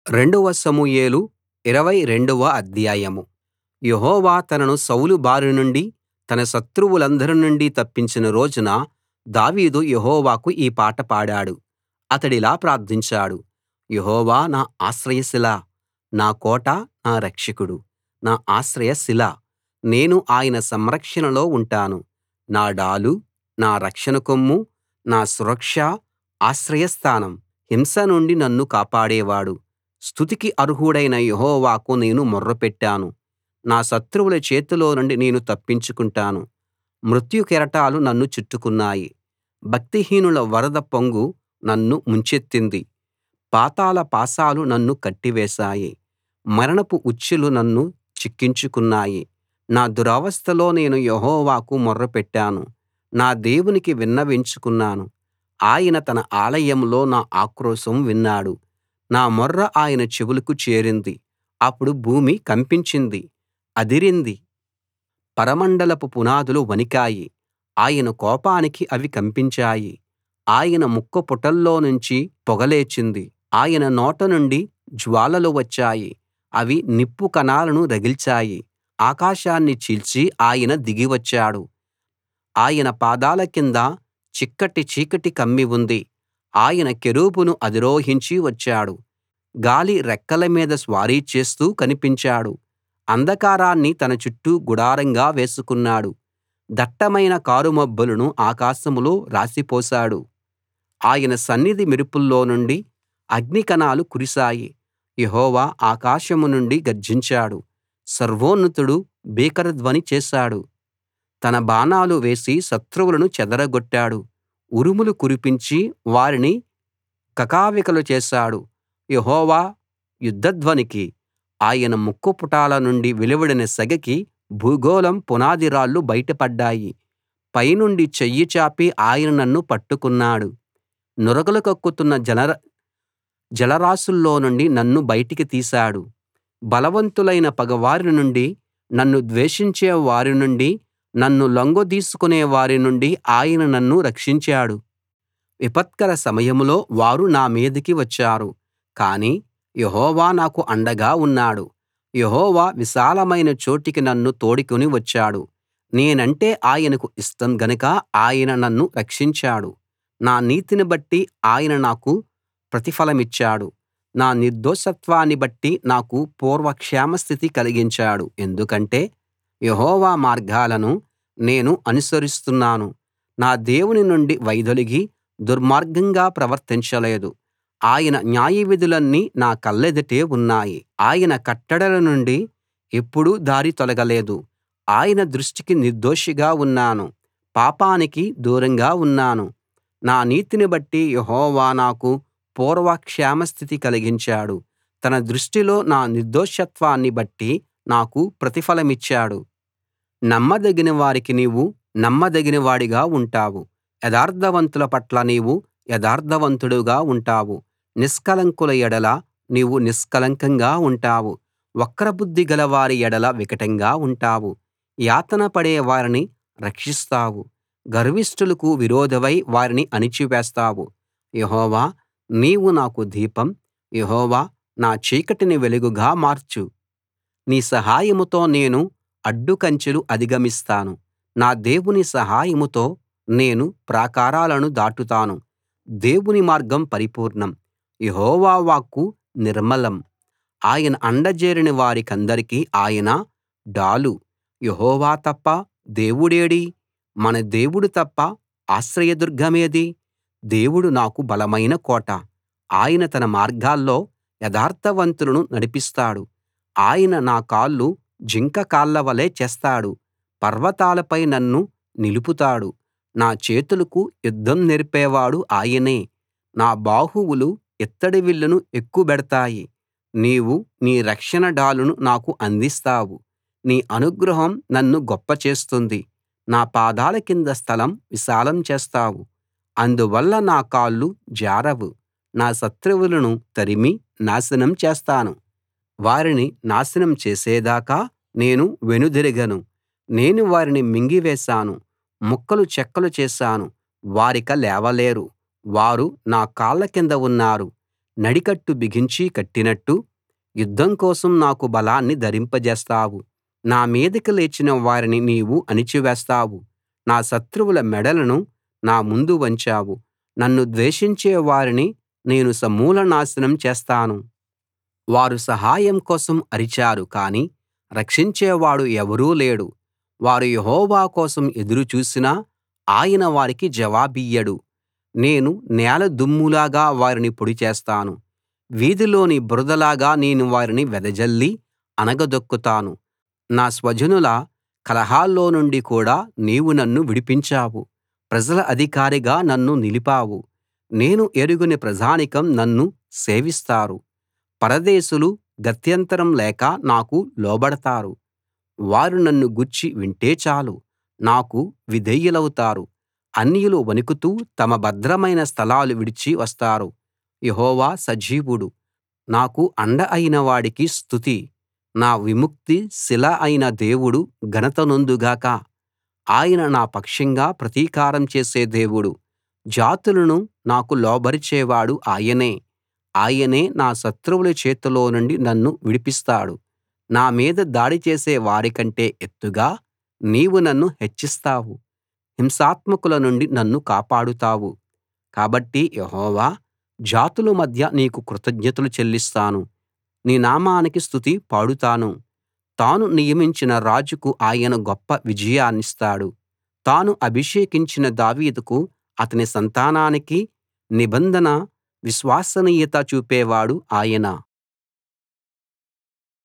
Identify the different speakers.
Speaker 1: రెండవ సమూయేలు ఇరవై రెండవ అధ్యాయం యెహోవా తనను సౌలు బారి నుండి తన శత్రువులందరి నుండి తప్పించిన రోజున దావీదు యెహోవాకు ఈ పాట పాడాడు అతడిలా ప్రార్థించాడు యెహోవా నా ఆశ్రయశిల నా కోట నా రక్షకుడు నా ఆశ్రయ శిల నేను ఆయన సంరక్షణలో ఉంటాను నా డాలు నా రక్షణ కొమ్ము నా సురక్ష ఆశ్రయస్థానం హింస నుండి నన్ను కాపాడేవాడు స్తుతికి అర్హుడైన యెహోవాకు నేను మొర్రపెట్టాను నా శత్రువుల చేతిలో నుండి నేను తప్పించుకుంటాను మృత్యు కెరటాలు నన్ను చుట్టుకున్నాయి భక్తిహీనుల వరద పొంగు నన్ను ముంచెత్తింది పాతాళ పాశాలు నన్ను కట్టివేశాయి మరణపు ఉచ్చులు నన్ను చిక్కించుకున్నాయి నా దురవస్థలో నేను యెహోవాకు మొర్రపెట్టాను నా దేవునికి విన్నవించుకున్నాను ఆయన తన ఆలయంలో నా ఆక్రోశం విన్నాడు నా మొర్ర ఆయన చెవులకు చేరింది అప్పుడు భూమి కంపించింది అదిరింది పరమండలపు పునాదులు వణికాయి ఆయన కోపానికి అవి కంపించాయి ఆయన ముక్కుపుటాల్లోనుంచి పొగ లేచింది ఆయన నోట నుండి జ్వాలలు వచ్చాయి అవి నిప్పు కణాలను రగిల్చాయి ఆకాశాన్ని చీల్చి ఆయన దిగి వచ్చాడు ఆయన పాదాల కింద చిక్కటి చీకటి కమ్మి ఉంది ఆయన కెరూబును అధిరోహించి వచ్చాడు గాలి రెక్కల మీద స్వారీ చేస్తూ కనిపించాడు అంధకారాన్ని తన చుట్టూ గుడారంగా వేసుకున్నాడు దట్టమైన కారుమబ్బులను ఆకాశంలో రాశిపోశాడు ఆయన సన్నిధి మెరుపుల్లో నుండి అగ్నికణాలు కురిశాయి యెహోవా ఆకాశం నుండి గర్జించాడు సర్వోన్నతుడు భీకర ధ్వని చేశాడు తన బాణాలు వేసి శత్రువులను చెదరగొట్టాడు ఉరుములు కురిపించి వారిని కకావికలు చేశాడు యెహోవా యుద్ధధ్వనికి ఆయన ముక్కుపుటాల నుండి వెలువడిన సెగకి భూగోళం పునాది రాళ్లు బయటపడ్డాయి పైనుండి చెయ్యి చాపి ఆయన నన్ను పట్టుకున్నాడు నురగలు కక్కుతున్న జలర జలరాసుల్లో నుండి నన్ను బయటికి తీశాడు బలవంతులైన పగవారి నుండి నన్ను ద్వేషించే వారి నుండి నన్ను లొంగదీసుకునే వారి నుండి ఆయన నన్ను రక్షించాడు విపత్కర సమయంలో వారు నా మీదికి వచ్చారు కానీ యెహోవా నాకు అండగా ఉన్నాడు యెహోవా విశాలమైన చోటికి నన్ను తోడుకుని వచ్చాడు నేనంటే ఆయనకు ఇష్టం గనక ఆయన నన్ను రక్షించాడు నా నీతిని బట్టి ఆయన నాకు ప్రతిఫలమిచ్చాడు నా నిర్దోషత్వాన్ని బట్టి నాకు పూర్వ క్షేమస్థితి కలిగించాడు ఎందుకంటే యెహోవా మార్గాలను నేను అనుసరిస్తున్నాను నా దేవుని నుండి వైదొలిగి దుర్మార్గంగా ప్రవర్తించలేదు ఆయన న్యాయవిధులన్నీ నా కళ్ళెదుటే ఉన్నాయి ఆయన కట్టడల నుండి ఎప్పుడూ దారి తొలగలేదు ఆయన దృష్టికి నిర్దోషిగా ఉన్నాను పాపానికి దూరంగా ఉన్నాను నా నీతిని బట్టి యెహోవా నాకు పూర్వ క్షేమస్థితి కలిగించాడు తన దృష్టిలో నా నిర్దోషత్వాన్ని బట్టి నాకు ప్రతిఫలమిచ్చాడు నమ్మదగిన వారికి నీవు నమ్మదగినవాడిగా ఉంటావు యథార్థవంతుల పట్ల నీవు యథార్థవంతుడుగా ఉంటావు నిష్కళంకుల ఎడల నీవు నిష్కళంకంగా ఉంటావు వక్రబుద్ధి గలవారి ఎడల వికటంగా ఉంటావు యాతన పడే వారిని రక్షిస్తావు గర్విష్ఠులకు విరోధివై వారిని అణిచివేస్తావు యెహోవా నీవు నాకు దీపం యెహోవా నా చీకటిని వెలుగుగా మార్చు నీ సహాయంతో నేను అడ్డుకంచెలు అధిగమిస్తాను నా దేవుని సహాయంతో నేను ప్రాకారాలను దాటుతాను దేవుని మార్గం పరిపూర్ణం యెహోవా వాక్కు నిర్మలం ఆయన అండజేరిన వారికందరికీ ఆయన డాలు యెహోవా తప్ప దేవుడేడి మన దేవుడు తప్ప ఆశ్రయదుర్గమేది దేవుడు నాకు బలమైన కోట ఆయన తన మార్గాల్లో యథార్థవంతులను నడిపిస్తాడు ఆయన నా కాళ్ళు జింక కాళ్ళ వలె చేస్తాడు పర్వతాలపై నన్ను నిలుపుతాడు నా చేతులకు యుద్ధం నేర్పేవాడు ఆయనే నా బాహువులు ఇత్తడి విల్లును ఎక్కుబెడతాయి నీవు నీ రక్షణ డాలును నాకు అందిస్తావు నీ అనుగ్రహం నన్ను గొప్ప చేస్తుంది నా పాదాల కింద స్థలం విశాలం చేస్తావు అందువల్ల నా కాళ్ళు జారవు నా శత్రువులను తరిమి నాశనం చేస్తాను వారిని నాశనం చేసేదాకా నేను వెనుదిరగను నేను వారిని మింగివేశాను ముక్కలు చెక్కలు చేశాను వారిక లేవలేరు వారు నా కాళ్ళ కింద ఉన్నారు నడికట్టు బిగించి కట్టినట్టు యుద్ధం కోసం నాకు బలాన్ని ధరింపజేస్తావు నా మీదికి లేచిన వారిని నీవు అణిచివేస్తావు నా శత్రువుల మెడలను నా ముందు వంచావు నన్ను ద్వేషించే వారిని నేను సమూలనాశనం చేస్తాను వారు సహాయం కోసం అరిచారు కానీ రక్షించేవాడు ఎవరూ లేడు వారు యెహోవా కోసం ఎదురు చూసినా ఆయన వారికి జవాబియ్యడు నేను నేల దుమ్ములాగా వారిని పొడి చేస్తాను వీధిలోని బురదలాగా నేను వారిని వెదజల్లి అణగదొక్కుతాను నా స్వజనుల కలహాల్లో నుండి కూడా నీవు నన్ను విడిపించావు ప్రజల అధికారిగా నన్ను నిలిపావు నేను ఎరుగని ప్రజానీకం నన్ను సేవిస్తారు పరదేశులు గత్యంతరం లేక నాకు లోబడతారు వారు నన్ను గూర్చి వింటే చాలు నాకు విధేయులౌతారు అన్యులు వణుకుతూ తమ భద్రమైన స్థలాలు విడిచి వస్తారు యెహోవా సజీవుడు నాకు అండ అయిన వాడికి స్తుతి నా విముక్తి శిల అయిన దేవుడు ఘనత నొందుగాక ఆయన నా పక్షంగా ప్రతీకారం చేసే దేవుడు జాతులను నాకు లోబరిచేవాడు ఆయనే ఆయనే నా శత్రువుల చేతిలో నుండి నన్ను విడిపిస్తాడు నా మీద దాడి చేసే వారికంటే ఎత్తుగా నీవు నన్ను హెచ్చిస్తావు హింసాత్మకుల నుండి నన్ను కాపాడుతావు కాబట్టి యెహోవా జాతుల మధ్య నీకు కృతజ్ఞతలు చెల్లిస్తాను నీ నామానికి స్తుతి పాడుతాను తాను నియమించిన రాజుకు ఆయన గొప్ప విజయాన్నిస్తాడు తాను అభిషేకించిన దావీదుకు అతని సంతానానికి నిబంధన విశ్వసనీయత చూపేవాడు ఆయన